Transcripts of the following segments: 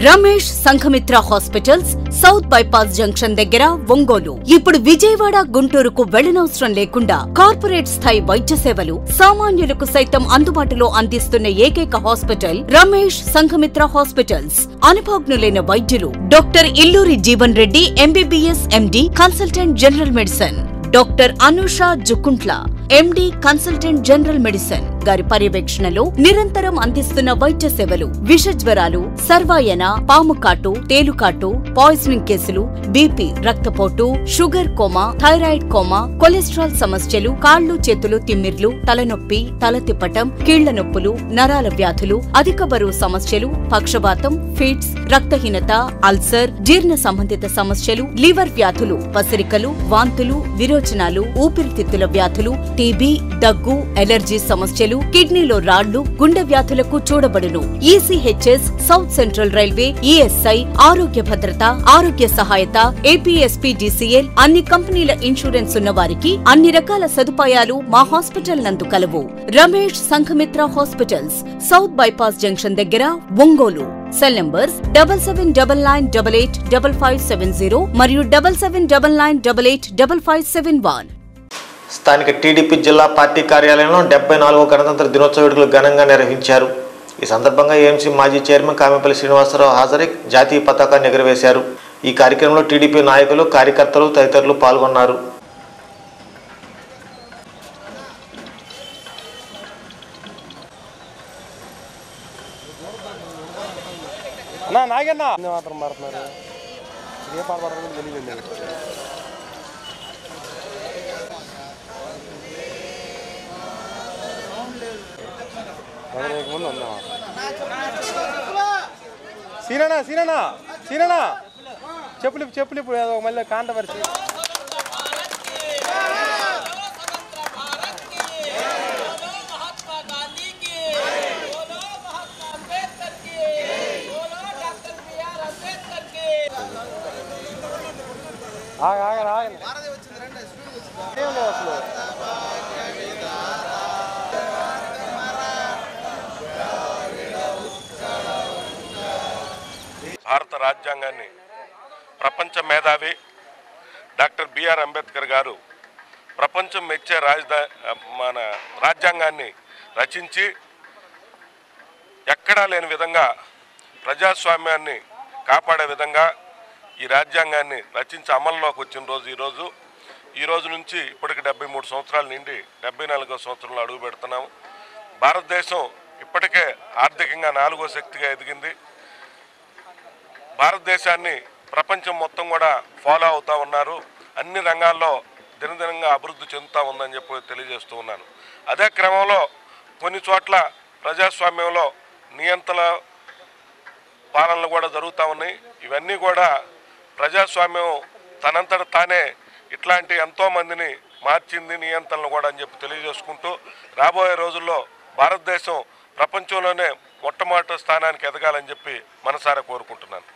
Ramesh Sanghamitra hospitals south bypass junction దగ్గర ఒంగోలు ఇప్పుడు విజయవాడ గుంటూరుకు వెళ్లనవసరం లేకుండా కార్పొరేట్ స్థాయి వైద్య సేవలు సామాన్యులకు సైతం అందుబాటులో అందిస్తున్న ఏకైక హాస్పిటల్ రమేష్ సంఘమిత్ర హాస్పిటల్స్ అనుభవజ్ఞులైన వైద్యులు doctor Illuri Jeevan Reddy MBBS MD consultant general medicine doctor Anusha Jukuntla MD consultant general medicine గారి పర్యవేక్షణలో నిరంతరం అందిస్తున్న వైద్య సేవలు విష జ్వరాలు సర్వాయన పాము కాటు తేలుకాటు పాయిజనింగ్ కేసులు బీపీ రక్తపోటు sugar coma thyroid coma cholesterol సమస్యలు కాళ్లు చేతులు తిమ్మిర్లు తలనొప్పి తల తిప్పటం కీళ్ల నొప్పులు నరాల వ్యాధులు అధిక బరువు సమస్యలు పక్షవాతం ఫిట్స్ రక్తహీనత అల్సర్ జీర్ణ సంబంధిత సమస్యలు లివర్ వ్యాధులు పసిరికలు వాంతులు విరోచనాలు ఊపిరితిత్తుల వ్యాధులు టీబీ దగ్గు ఎలర్జీ సమస్యలు కిడ్నీలో రాళ్లు గుండె వ్యాధులకు చూడబడును ECHS south central railway ESI Arogya Bhadrata ఆరోగ్య సహాయత ఏపీఎస్పీడీసీఎల్ అన్ని కంపెనీల ఇన్సూరెన్స్ ఉన్న వారికి అన్ని రకాల సదుపాయాలు మా హాస్పిటల్ నందు కలవు Ramesh Sanghamitra hospitals south bypass junction దగ్గర Ongole cell numbers double seven double nine double eight double five seven zero మరియు double seven double nine double eight double five seven one స్థానిక టీడీపీ జిల్లా పార్టీ కార్యాలయంలో డెబ్బై నాలుగో గణతంత్ర దినోత్సవ వేడుకలు ఘనంగా నిర్వహించారు ఈ సందర్భంగా ఏఎంసీ మాజీ చైర్మన్ కామెపల్లి శ్రీనివాసరావు హాజరై జాతీయ పతాకాన్ని ఎగురవేశారు ఈ కార్యక్రమంలో టీడీపీ నాయకులు కార్యకర్తలు తదితరులు పాల్గొన్నారు అన్నా నాగన్నా మాత్రం మారుతున్నారు ఏ పాట పాడతారో తెలియదు ముందు ఉందా సీననా సీననా సీననా చెప్పులు చెప్పులు ఇప్పుడు ఏదో మళ్ళీ కాంట్రవర్సీ ఆగ ఆగ ఆగండి ఏం లేవు అసలు భారత రాజ్యాంగాన్ని ప్రపంచ మేధావి డాక్టర్ బిఆర్ అంబేద్కర్ గారు ప్రపంచం మెచ్చే రాజధా మన రాజ్యాంగాన్ని రచించి ఎక్కడా లేని విధంగా ప్రజాస్వామ్యాన్ని కాపాడే విధంగా ఈ రాజ్యాంగాన్ని రచించి అమల్లోకి వచ్చిన రోజు ఈరోజు ఈ రోజు నుంచి ఇప్పటికి డెబ్బై మూడు సంవత్సరాల నుండి డెబ్బై నాలుగో సంవత్సరంలో అడుగు పెడుతున్నాము భారతదేశం ఇప్పటికే ఆర్థికంగా నాలుగో శక్తిగా ఎదిగింది భారతదేశాన్ని ప్రపంచం మొత్తం కూడా ఫాలో అవుతూ ఉన్నారు అన్ని రంగాల్లో దినదినంగా అభివృద్ధి చెందుతూ ఉందని చెప్పి తెలియజేస్తూ ఉన్నాను అదే క్రమంలో కొన్ని చోట్ల ప్రజాస్వామ్యంలో నియంత్రణ పాలనలు కూడా జరుగుతూ ఉన్నాయి ఇవన్నీ కూడా ప్రజాస్వామ్యం తనంతట తానే ఇట్లాంటి ఎంతోమందిని మార్చింది నియంత్రణలు కూడా అని చెప్పి తెలియజేసుకుంటూ రాబోయే రోజుల్లో భారతదేశం ప్రపంచంలోనే మొట్టమొదటి స్థానానికి ఎదగాలని చెప్పి మనసారా కోరుకుంటున్నాను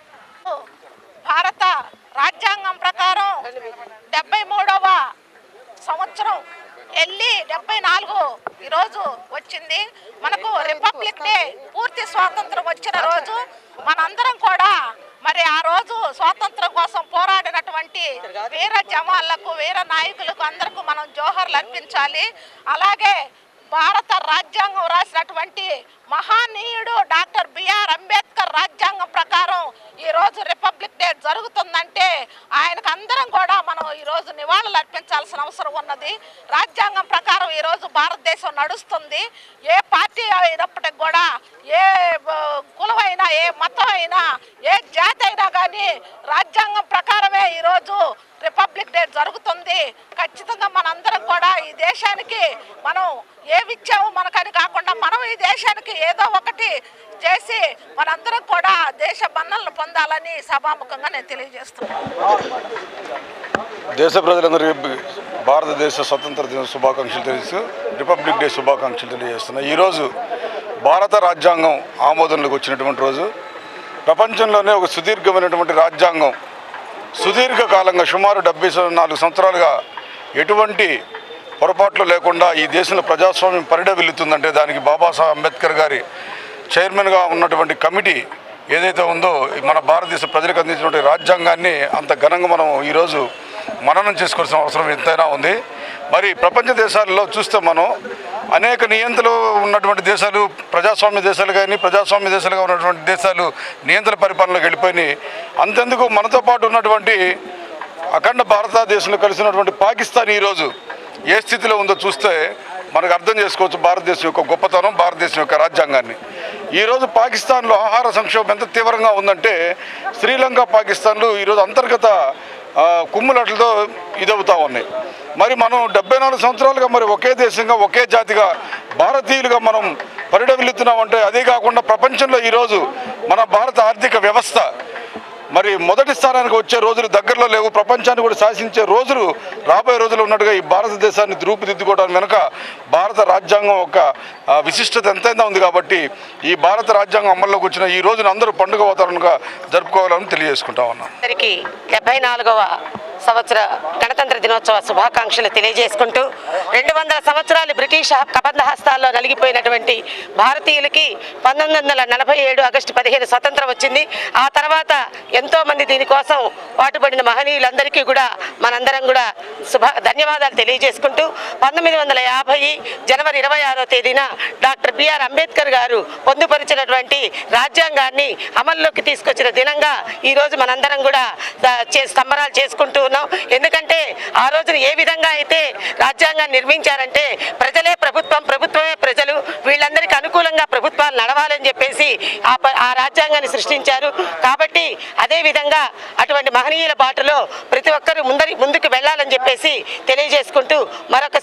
భారత రాజ్యాంగం ప్రకారం డెబ్బై మూడవ సంవత్సరం వెళ్ళి డెబ్బై నాలుగు ఈరోజు వచ్చింది మనకు రిపబ్లిక్ డే పూర్తి స్వాతంత్రం వచ్చిన రోజు మనందరం కూడా మరి ఆ రోజు స్వాతంత్రం కోసం పోరాడినటువంటి వీర జవాన్లకు వీర నాయకులకు అందరికీ మనం జోహర్లు అర్పించాలి అలాగే భారత రాజ్యాంగం రాసినటువంటి మహానీయుడు డాక్టర్ బిఆర్ అంబేద్కర్ రాజ్యాంగం ప్రకారం ఈ రోజు రిపబ్లిక్ డే జరుగుతుందంటే ఆయనకు అందరం కూడా మనం ఈ రోజు నివాళులు అర్పించాల్సిన అవసరం ఉన్నది రాజ్యాంగం ప్రకారం ఈ రోజు భారతదేశం నడుస్తుంది ఏ పార్టీ అయినప్పటికి కూడా ఏ ఆ, కులమైనా ఏ మతం అయినా ఏ జాతి అయినా కానీ రాజ్యాంగం ప్రకారమే ఈరోజు రిపబ్లిక్ డే జరుగుతుంది ఖచ్చితంగా మనందరం కూడా ఈ దేశానికి మనం ఏమిచ్చాము మనకని కాకుండా మనం ఈ దేశానికి ఏదో ఒకటి చేసి మనందరం కూడా దేశ మన్నలను పొందాలని సభాముఖంగా నేను తెలియజేస్తున్నాను దేశ ప్రజలందరికీ భారతదేశ స్వతంత్ర దిన శుభాకాంక్షలు తెలుసు రిపబ్లిక్ డే శుభాకాంక్షలు తెలియజేస్తున్నాయి ఈరోజు భారత రాజ్యాంగం ఆమోదంలోకి వచ్చినటువంటి రోజు ప్రపంచంలోనే ఒక సుదీర్ఘమైనటువంటి రాజ్యాంగం సుదీర్ఘకాలంగా సుమారు డెబ్బై నాలుగు సంవత్సరాలుగా ఎటువంటి పొరపాట్లు లేకుండా ఈ దేశంలో ప్రజాస్వామ్యం పరిడవిల్లుతుందంటే దానికి బాబాసాహెబ్ అంబేద్కర్ గారి చైర్మన్గా ఉన్నటువంటి కమిటీ ఏదైతే ఉందో మన భారతదేశ ప్రజలకు అందించినటువంటి రాజ్యాంగాన్ని అంత ఘనంగా మనం ఈరోజు మననం చేసుకోవాల్సిన అవసరం ఎంతైనా ఉంది మరి ప్రపంచ దేశాల్లో చూస్తే మనం అనేక నియంత్రలు ఉన్నటువంటి దేశాలు ప్రజాస్వామ్య దేశాలు కానీ ప్రజాస్వామ్య దేశాలుగా ఉన్నటువంటి దేశాలు నియంత్రణ పరిపాలనలోకి వెళ్ళిపోయినాయి అంతెందుకు మనతో పాటు ఉన్నటువంటి అఖండ భారతదేశంలో కలిసినటువంటి పాకిస్తాన్ ఈరోజు ఏ స్థితిలో ఉందో చూస్తే మనకు అర్థం చేసుకోవచ్చు భారతదేశం యొక్క గొప్పతనం భారతదేశం యొక్క రాజ్యాంగాన్ని ఈరోజు పాకిస్తాన్లో ఆహార సంక్షోభం ఎంత తీవ్రంగా ఉందంటే శ్రీలంక పాకిస్తాన్లు ఈరోజు అంతర్గత ఆ, కుమ్ములట్లతో ఇదవుతా ఉన్నాయి మరి మనం డెబ్బై నాలుగు సంవత్సరాలుగా మరి ఒకే దేశంగా ఒకే జాతిగా భారతీయులుగా మనం పరిడవిల్లుతున్నామంటే అదే కాకుండా ప్రపంచంలో ఈరోజు మన భారత ఆర్థిక వ్యవస్థ మరి మొదటి స్థానానికి వచ్చే రోజులు దగ్గరలో లేవు ప్రపంచాన్ని కూడా శాసించే రోజులు రాబోయే రోజులు ఉన్నట్టుగా ఈ భారతదేశాన్ని రూపుదిద్దుకోవడం వెనుక భారత రాజ్యాంగం యొక్క ఆ, విశిష్టత ఎంతైనా ఉంది కాబట్టి ఈ భారత రాజ్యాంగం అమల్లోకి వచ్చిన ఈ రోజున అందరూ పండుగ వాతావరణంగా జరుపుకోవాలని తెలియజేసుకుంటా ఉన్నాం అందరికీ డెబ్బై నాలుగవ సంవత్సర గణతంత్ర దినోత్సవ శుభాకాంక్షలు తెలియజేసుకుంటూ రెండు వందల సంవత్సరాలు బ్రిటిష్ కబంధ హస్తాల్లో నలిగిపోయినటువంటి భారతీయులకి పంతొమ్మిది వందల నలభై ఏడు ఆగస్టు పదిహేను స్వతంత్రం వచ్చింది ఆ తర్వాత ఎంతో మంది దీనికోసం పాటుపడిన మహనీయులందరికీ కూడా మనందరం కూడా శుభ ధన్యవాదాలు తెలియజేసుకుంటూ పంతొమ్మిది వందల యాభై జనవరి ఇరవై ఆరో తేదీన డాక్టర్ బిఆర్ అంబేద్కర్ గారు పొందుపరిచినటువంటి రాజ్యాంగాన్ని అమల్లోకి తీసుకొచ్చిన దినంగా ఈ రోజు మనందరం కూడా ద- చే సంబరాలు చేసుకుంటూ ఉన్నాం ఎందుకంటే ఆ రోజున ఏ విధంగా అయితే రాజ్యాంగాన్ని నిర్మించారంటే ప్రజలే ప్రభుత్వం ప్రభుత్వమే ప్రజలు వీళ్ళందరికీ అనుకూలంగా ప్రభుత్వాలు నడవాలని చెప్పేసి ఆ ప- ఆ రాజ్యాంగాన్ని సృష్టించారు కాబట్టి అదే విధంగా అటువంటి మహనీయుల బాటలో ప్రతి ఒక్కరూ ముందరి ముందుకు వెళ్ళాలని చెప్పేసి తెలియజేసుకుంటూ మరొక